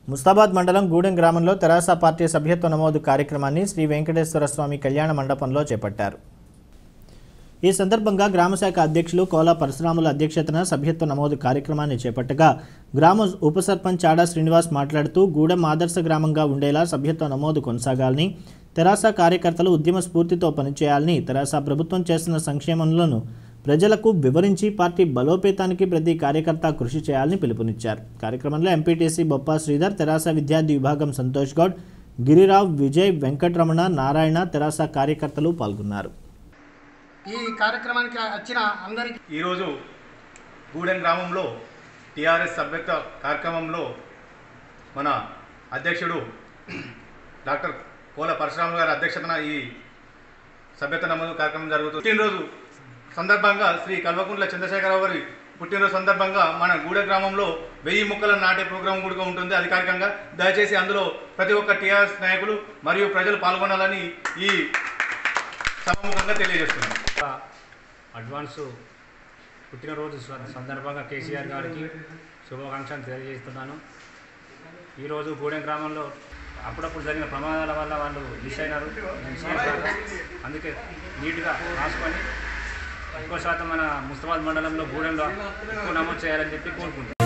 ముస్తాబాద్ మండలం గూడెం గ్రామంలో తెరాస పార్టీ సభ్యత్వ నమోదు కార్యక్రమాన్ని శ్రీ వెంకటేశ్వర స్వామి కళ్యాణ మండపంలో చేపట్టారు ఈ సందర్భంగా గ్రామశాఖ అధ్యక్షులు కోలా పరశురాముల అధ్యక్షతన సభ్యత్వ నమోదు కార్యక్రమాన్ని చేపట్టగా గ్రామ ఉప సర్పంచ్ చాడా శ్రీనివాస్ మాట్లాడుతూ గూడెం ఆదర్శ గ్రామంగా ఉండేలా సభ్యత్వ నమోదు కొనసాగాలని తెరాస కార్యకర్తలు ఉద్యమ స్ఫూర్తితో పనిచేయాలని తెరాస ప్రభుత్వం చేస్తున్న సంక్షేమంలోను ప్రజలకు వివరించి పార్టీ బలోపేతానికి ప్రతి కార్యకర్త కృషి చేయాలని పిలుపునిచ్చారు కార్యక్రమంలో ఎంపీటీసీ బొప్పా శ్రీధర్ తెరాస విద్యార్థి విభాగం సంతోష్ గౌడ్ గిరిరావ్ విజయ్ వెంకటరమణ నారాయణ తెరాస కార్యకర్తలు పాల్గొన్నారు ఈ కార్యక్రమానికి వచ్చిన అందరికీ ఈరోజు గూడెం గ్రామంలో టీఆర్ఎస్ సభ్యత్వ కార్యక్రమంలో మన అధ్యక్షుడు డాక్టర్ కోల పరశురామ గారి అధ్యక్షతన ఈ సభ్యత్వ నమోదు కార్యక్రమం జరుగుతుంది పుట్టినరోజు సందర్భంగా శ్రీ కల్వకుంట్ల చంద్రశేఖరరావు గారి పుట్టినరోజు సందర్భంగా మన గూడెం గ్రామంలో వెయ్యి మొక్కలు నాటే ప్రోగ్రాం కూడా ఉంటుంది అధికారికంగా దయచేసి అందులో ప్రతి ఒక్క టీఆర్ఎస్ నాయకులు మరియు ప్రజలు పాల్గొనాలని ఈ సభముఖంగా తెలియజేస్తున్నాను అడ్వాన్స్ పుట్టినరోజు స- సందర్భంగా కేసీఆర్ గారికి శుభాకాంక్షలు తెలియజేస్తున్నాను ఈరోజు గూడెం గ్రామంలో అప్పుడప్పుడు జరిగిన ప్రమాదాల వల్ల వాళ్ళు మిస్ అయినారు ఇన్సిడెంట్ వల్ల. అందుకే నీట్గా రాసుకొని ఎక్కువ శాతం మన ముస్తాబాద్ మండలంలో గూడెంలో ఎక్కువ నమోదు చేయాలని చెప్పి కోరుకుంటున్నాను